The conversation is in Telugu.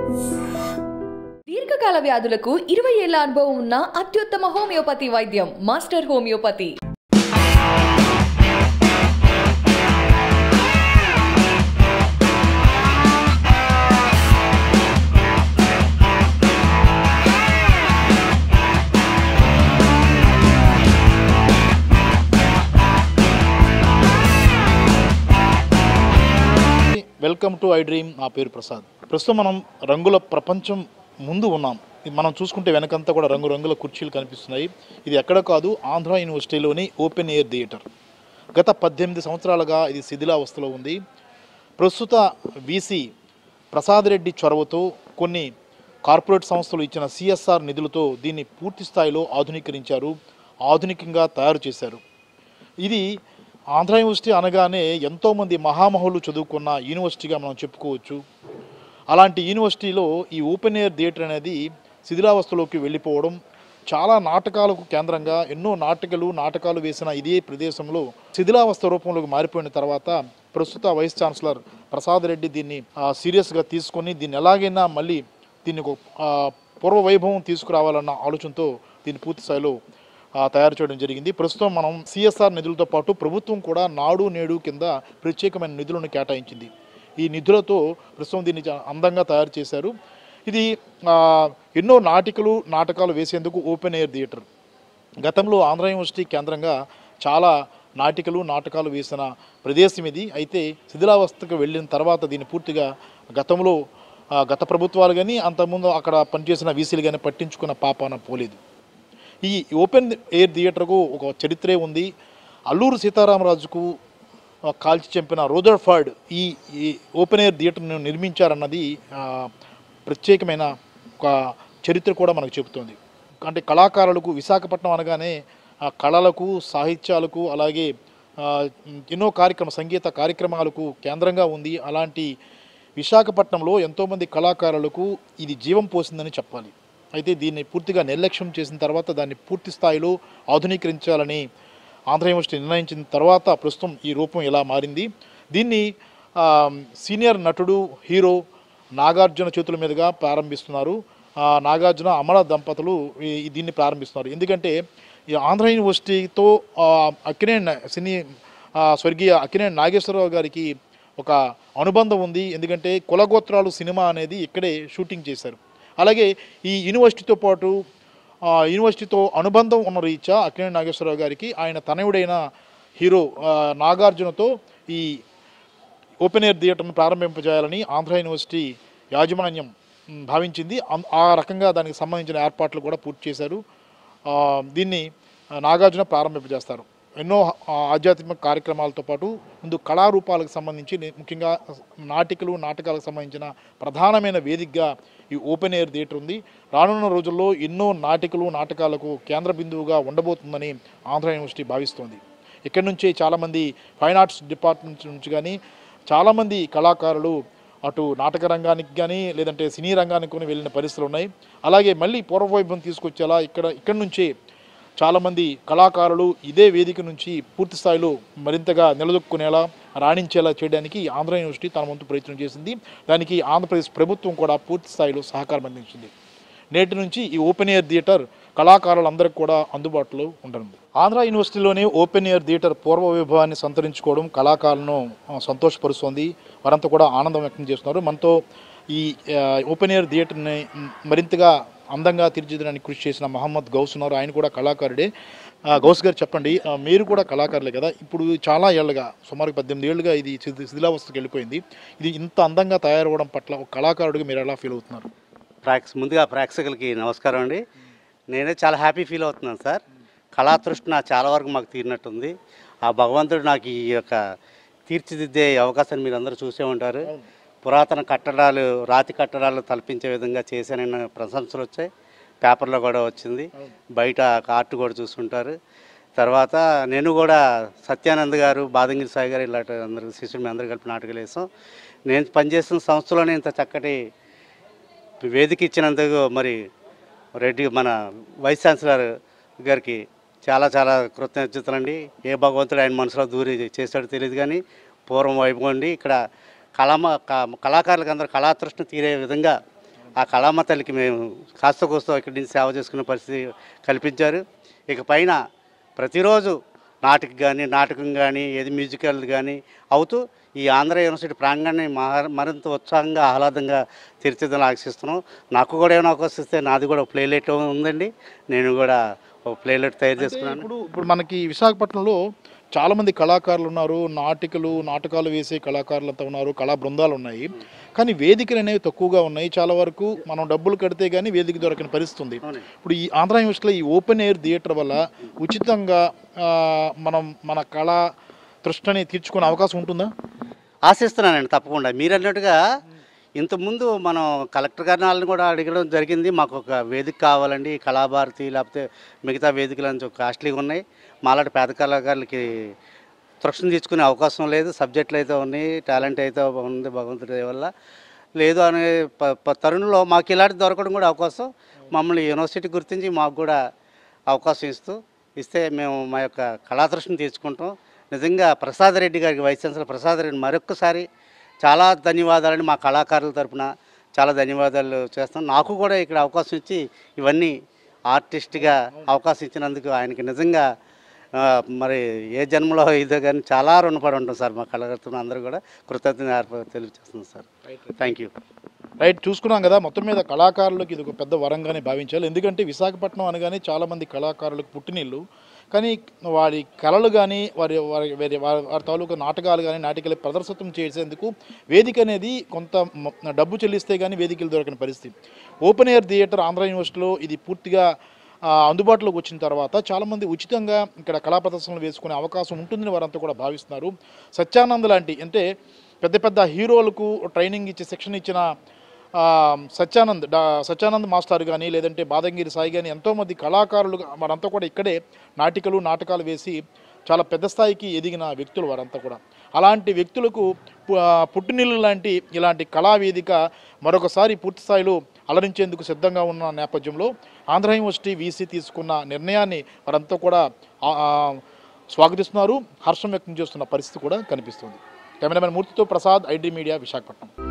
దీర్ఘకాల వ్యాధులకు ఇరవై ఏళ్ల అనుభవం ఉన్న అత్యుత్తమ హోమియోపతి వైద్యం master homeopathy welcome to I dream నా పేరు ప్రసాద్ ప్రస్తుతం మనం రంగుల ప్రపంచం ముందు ఉన్నాం ఇది మనం చూసుకుంటే వెనకంతా కూడా రంగు రంగుల కుర్చీలు కనిపిస్తున్నాయి ఇది ఎక్కడ కాదు ఆంధ్ర యూనివర్సిటీలోని ఓపెన్ ఎయిర్ థియేటర్ గత పద్దెనిమిది సంవత్సరాలుగా ఇది శిథిలావస్థలో ఉంది ప్రస్తుత వీసీ ప్రసాద్ రెడ్డి చొరవతో కొన్ని కార్పొరేట్ సంస్థలు ఇచ్చిన సిఎస్ఆర్ నిధులతో దీన్ని పూర్తి స్థాయిలో ఆధునీకరించారు ఆధునికంగా తయారు చేశారు ఇది ఆంధ్ర యూనివర్సిటీ అనగానే ఎంతోమంది మహామహులు చదువుకున్న యూనివర్సిటీగా మనం చెప్పుకోవచ్చు అలాంటి యూనివర్సిటీలో ఈ ఓపెన్ ఎయిర్ థియేటర్ అనేది శిథిలావస్థలోకి వెళ్ళిపోవడం చాలా నాటకాలకు కేంద్రంగా ఎన్నో నాటకాలు నాటకాలు వేసిన ఇదే ప్రదేశంలో శిథిలావస్థ రూపంలోకి మారిపోయిన తర్వాత ప్రస్తుత వైస్ ఛాన్సలర్ ప్రసాద్ రెడ్డి దీన్ని ఆ, సీరియస్గా తీసుకొని దీన్ని ఎలాగైనా మళ్ళీ దీన్ని ఒక ఆ, పూర్వ వైభవం తీసుకురావాలన్న ఆలోచనతో దీన్ని పూర్తి స్థాయిలో ఆ, తయారు చేయడం జరిగింది ప్రస్తుతం మనం సిఎస్ఆర్ నిధులతో పాటు ప్రభుత్వం కూడా నాడు నేడు కింద ప్రత్యేకమైన నిధులను కేటాయించింది ఈ నిధులతో ప్రస్తుతం దీన్ని చా- అందంగా తయారు చేశారు ఇది ఆ, ఎన్నో నాటికలు నాటకాలు వేసేందుకు ఓపెన్ ఎయిర్ థియేటర్ గతంలో ఆంధ్ర యూనివర్సిటీ కేంద్రంగా చాలా నాటికలు నాటకాలు వేసిన ప్రదేశం ఇది అయితే శిథిలావస్థకు వెళ్ళిన తర్వాత దీన్ని పూర్తిగా గతంలో ఆ, గత ప్రభుత్వాలు కానీ అంతకుముందు అక్కడ పనిచేసిన వీసీలు కానీ పట్టించుకున్న పాపాన పోలేదు ఈ ఓపెన్ ఎయిర్ థియేటర్కు ఒక చరిత్రే ఉంది అల్లూరు సీతారామరాజుకు ఆ, కాల్చి చంపిన రోదర్ఫర్డ్ ఈ ఈ ఓపెన్ ఎయిర్ థియేటర్ను నిర్మించారన్నది ఆ, ప్రత్యేకమైన ఒక చరిత్ర కూడా మనకు చెబుతుంది అంటే కళాకారులకు విశాఖపట్నం అనగానే ఆ కళలకు సాహిత్యాలకు అలాగే ఆ, ఎన్నో కార్యక్రమ సంగీత కార్యక్రమాలకు కేంద్రంగా ఉంది అలాంటి విశాఖపట్నంలో ఎంతోమంది కళాకారులకు ఇది జీవం పోసిందని చెప్పాలి అయితే దీన్ని పూర్తిగా నిర్లక్ష్యం చేసిన తర్వాత దాన్ని పూర్తి స్థాయిలో ఆధునీకరించాలని ఆంధ్ర యూనివర్సిటీ నిర్ణయించిన తర్వాత ప్రస్తుతం ఈ రూపం ఇలా మారింది దీన్ని ఆ, సీనియర్ నటుడు హీరో నాగార్జున చేతుల మీదుగా ప్రారంభిస్తున్నారు ఆ, నాగార్జున అమర దంపతులు ఈ- ఈ దీన్ని ప్రారంభిస్తున్నారు ఎందుకంటే ఈ ఆంధ్ర యూనివర్సిటీతో ఆ, అక్కినేని సినీ ఆ, స్వర్గీయ అక్కినేని నాగేశ్వరరావు గారికి ఒక అనుబంధం ఉంది ఎందుకంటే కులగోత్రాలు సినిమా అనేది ఇక్కడే షూటింగ్ చేశారు అలాగే ఈ యూనివర్సిటీతో పాటు ఆ, యూనివర్సిటీతో అనుబంధం ఉన్న రీత్యా అక్కినేని నాగేశ్వరరావు గారికి ఆయన తనయుడైన హీరో ఆ, నాగార్జునతో ఈ ఓపెన్ ఎయిర్ థియేటర్ను ప్రారంభింపజేయాలని ఆంధ్ర యూనివర్సిటీ యాజమాన్యం మ్, భావించింది అం- ఆ రకంగా దానికి సంబంధించిన ఏర్పాట్లు కూడా పూర్తి చేశారు ఆ, దీన్ని ఆ, నాగార్జున ప్రారంభింపజేస్తారు ఎన్నో ఆ, ఆధ్యాత్మిక కార్యక్రమాలతో పాటు ముందు కళారూపాలకు సంబంధించి నే- ముఖ్యంగా నాటికలు నాటకాలకు సంబంధించిన ప్రధానమైన వేదికగా ఈ ఓపెన్ ఎయిర్ థియేటర్ ఉంది రానున్న రోజుల్లో ఎన్నో నాటికలు నాటకాలకు కేంద్ర బిందువుగా ఉండబోతుందని ఆంధ్ర యూనివర్సిటీ భావిస్తోంది ఇక్కడి నుంచి చాలామంది ఫైన్ ఆర్ట్స్ డిపార్ట్మెంట్ నుంచి కానీ చాలామంది కళాకారులు అటు నాటక రంగానికి కానీ లేదంటే సినీ రంగానికి కానీ వెళ్ళిన పరిస్థితులు ఉన్నాయి అలాగే మళ్ళీ పూర్వవైభవం తీసుకొచ్చేలా ఇక్కడ ఇక్కడి నుంచే చాలామంది కళాకారులు ఇదే వేదిక నుంచి పూర్తి స్థాయిలో మరింతగా నిలదొక్కునేలా రాణించేలా చేయడానికి ఆంధ్ర యూనివర్సిటీ తన వంతు ప్రయత్నం చేసింది దానికి ఆంధ్రప్రదేశ్ ప్రభుత్వం కూడా పూర్తి స్థాయిలో సహకారం అందించింది నేటి నుంచి ఈ ఓపెన్ ఎయిర్ థియేటర్ కళాకారులందరికీ కూడా అందుబాటులో ఉండనుంది ఆంధ్ర యూనివర్సిటీలోని ఓపెన్ ఎయిర్ థియేటర్ పూర్వ వైభవాన్ని సంతరించుకోవడం కళాకారులను ఆ, సంతోషపరుస్తోంది వారంతా కూడా ఆనందం వ్యక్తం చేస్తున్నారు మనతో ఈ ఆ, ఓపెన్ ఎయిర్ థియేటర్ని మ్, మరింతగా అందంగా తీర్చిదిద్దడానికి కృషి చేసిన మహమ్మద్ గౌస్ ఉన్నారు ఆయన కూడా కళాకారుడే ఆ, గౌస్ గారు చెప్పండి ఆ, మీరు కూడా కళాకారులే కదా ఇప్పుడు చాలా ఏళ్ళుగా సుమారు పద్దెనిమిది ఏళ్ళుగా ఇది శిథి- శిథిలావస్థకు వెళ్ళిపోయింది ఇది ఇంత అందంగా తయారవడం పట్ల ఒక కళాకారుడిగా మీరు ఎలా ఫీల్ అవుతున్నారు ప్రాక్స్ ముందుగా ప్రేక్షకులకి నమస్కారం అండి నేనే చాలా హ్యాపీ ఫీల్ అవుతున్నాను సార్ కళాతృష్ణ చాలా వరకు మాకు తీరినట్టుంది ఆ భగవంతుడు నాకు ఈ యొక్క తీర్చిదిద్దే అవకాశాన్ని మీరు అందరూ చూసే ఉంటారు పురాతన కట్టడాలు రాతి కట్టడాలు తలపించే విధంగా చేశానన్న ప్రశంసలు వచ్చాయి పేపర్లో కూడా వచ్చింది బయట ఆర్ట్ కూడా చూస్తుంటారు తర్వాత నేను కూడా సత్యానంద్ గారు బాదంగిరి సాయి గారు ఇలాంటి అందరు శిష్యులు మేము అందరూ కలిపి నాటకాలు వేసాం నేను పనిచేస్తున్న సంస్థలోనే ఇంత చక్కటి వేదిక ఇచ్చినందుకు మరి రెడ్డి మన వైస్ ఛాన్సలర్ గారికి చాలా చాలా కృతజ్ఞతలండి ఏ భగవంతుడు ఆయన మనసులో దూరి చేశాడో తెలియదు కానీ పూర్వం వైపు అండి ఇక్కడ కళమ క- కళాకారులకు అందరూ కళాతృష్ణ తీరే విధంగా ఆ కళామ తల్లికి మేము కాస్త కోస్తో ఇక్కడి నుంచి సేవ చేసుకునే పరిస్థితి కల్పించారు ఇక పైన ప్రతిరోజు నాటకం కానీ నాటకం కానీ ఏది మ్యూజికల్ కానీ అవుతూ ఈ ఆంధ్ర యూనివర్సిటీ ప్రాంగణాన్ని మహా- మరింత ఉత్సాహంగా ఆహ్లాదంగా తీర్చిదని ఆశిస్తున్నాం నాకు కూడా ఏమైనా అవకాశం ఇస్తే నాది కూడా ఒక ప్లేలెట్ ఉందండి నేను కూడా ఒక ప్లేలెట్ తయారు అంటే చేసుకున్నాను ఇప్పుడు ఇప్పుడు మనకి విశాఖపట్నంలో చాలా మంది కళాకారులు ఉన్నారు నాటికలు నాటకాలు వేసే కళాకారులు అంతా ఉన్నారు కళా బృందాలు ఉన్నాయి కానీ వేదికలు అనేవి తక్కువగా ఉన్నాయి చాలా వరకు మనం డబ్బులు కడితే కానీ వేదిక దొరకని పరిస్థితి ఉంది అవునండి. ఇప్పుడు ఈ ఆంధ్ర యూనివర్సిటీలో ఈ ఓపెన్ ఎయిర్ థియేటర్ వల్ల ఉచితంగా ఆ, మనం మన కళా తృష్ణని తీర్చుకునే అవకాశం ఉంటుందా ఆశిస్తున్నానండి తప్పకుండా మీరు అన్నట్టుగా ఇంతకుముందు మనం కలెక్టర్ గారిని వాళ్ళని కూడా అడగడం జరిగింది మాకు ఒక వేదిక కావాలండి కళాభారతి లేకపోతే మిగతా వేదికలు అని కాస్ట్లీగా ఉన్నాయి మాలాంటి పేద కళాకారులకి తృష్ణ తీసుకునే అవకాశం లేదు సబ్జెక్టులు అయితే ఉన్నాయి టాలెంట్ అయితే ఉంది భగవంతుడి దయ వల్ల లేదు అనే ప- ప- తరుణంలో మాకు ఇలాంటి దొరకడం కూడా అవకాశం మమ్మల్ని యూనివర్సిటీ గుర్తించి మాకు కూడా అవకాశం ఇస్తూ ఇస్తే మేము మా యొక్క కళాతృష్ణను తీర్చుకుంటాం నిజంగా ప్రసాద్ రెడ్డి గారికి వైస్ ఛాన్సలర్ ప్రసాద్ రెడ్డి మరొక్కసారి చాలా ధన్యవాదాలండి మా కళాకారుల తరపున చాలా ధన్యవాదాలు చేస్తాం నాకు కూడా ఇక్కడ అవకాశం ఇచ్చి ఇవన్నీ ఆర్టిస్ట్గా అవకాశం ఇచ్చినందుకు ఆయనకి నిజంగా ఆ, మరి ఏ జన్మలో ఇదో కానీ చాలా రుణపడి ఉంటాం సార్ మా కళాకారులు అందరూ కూడా కృతజ్ఞత తెలియజేస్తున్నాం సార్ థ్యాంక్ యూ రైట్ చూసుకున్నాం కదా మొత్తం మీద కళాకారులకు ఇది ఒక పెద్ద వరంగానే భావించాలి ఎందుకంటే విశాఖపట్నం అనగానే చాలామంది కళాకారులకు పుట్టినిల్లు కానీ వారి కళలు కానీ వారి వారి వేరే వారి వారి తాలూకా నాటకాలు కానీ నాటికలు ప్రదర్శితం చేసేందుకు వేదిక అనేది కొంత మ- డబ్బు చెల్లిస్తే కానీ వేదికలు దొరకని పరిస్థితి ఓపెన్ ఎయిర్ థియేటర్ ఆంధ్ర యూనివర్సిటీలో ఇది పూర్తిగా ఆ, అందుబాటులోకి వచ్చిన తర్వాత చాలామంది ఉచితంగా ఇక్కడ కళా ప్రదర్శనలు వేసుకునే అవకాశం ఉంటుందని వారంతా కూడా భావిస్తున్నారు సత్యానంద్ లాంటి అంటే పెద్ద పెద్ద హీరోలకు ట్రైనింగ్ ఇచ్చి శిక్షణ ఇచ్చిన ఆ, సత్యానంద్ డా సత్యానంద్ మాస్టర్ కానీ లేదంటే బాదంగిరి సాయి కానీ ఎంతోమంది కళాకారులు వారంతా కూడా ఇక్కడే నాటికలు నాటకాలు వేసి చాలా పెద్ద స్థాయికి ఎదిగిన వ్యక్తులు వారంతా కూడా అలాంటి వ్యక్తులకు పు- ఆ, పుట్టినిల్లు లాంటి ఇలాంటి కళావేదిక మరొకసారి పూర్తి స్థాయిలో అలరించేందుకు సిద్ధంగా ఉన్న నేపథ్యంలో ఆంధ్ర యూనివర్సిటీ వీసీ తీసుకున్న నిర్ణయాన్ని వారంతా కూడా ఆ, ఆ, స్వాగతిస్తున్నారు హర్షం వ్యక్తం చేస్తున్న పరిస్థితి కూడా కనిపిస్తుంది కెమెరామెన్ మూర్తితో ప్రసాద్ ఐడి మీడియా విశాఖపట్నం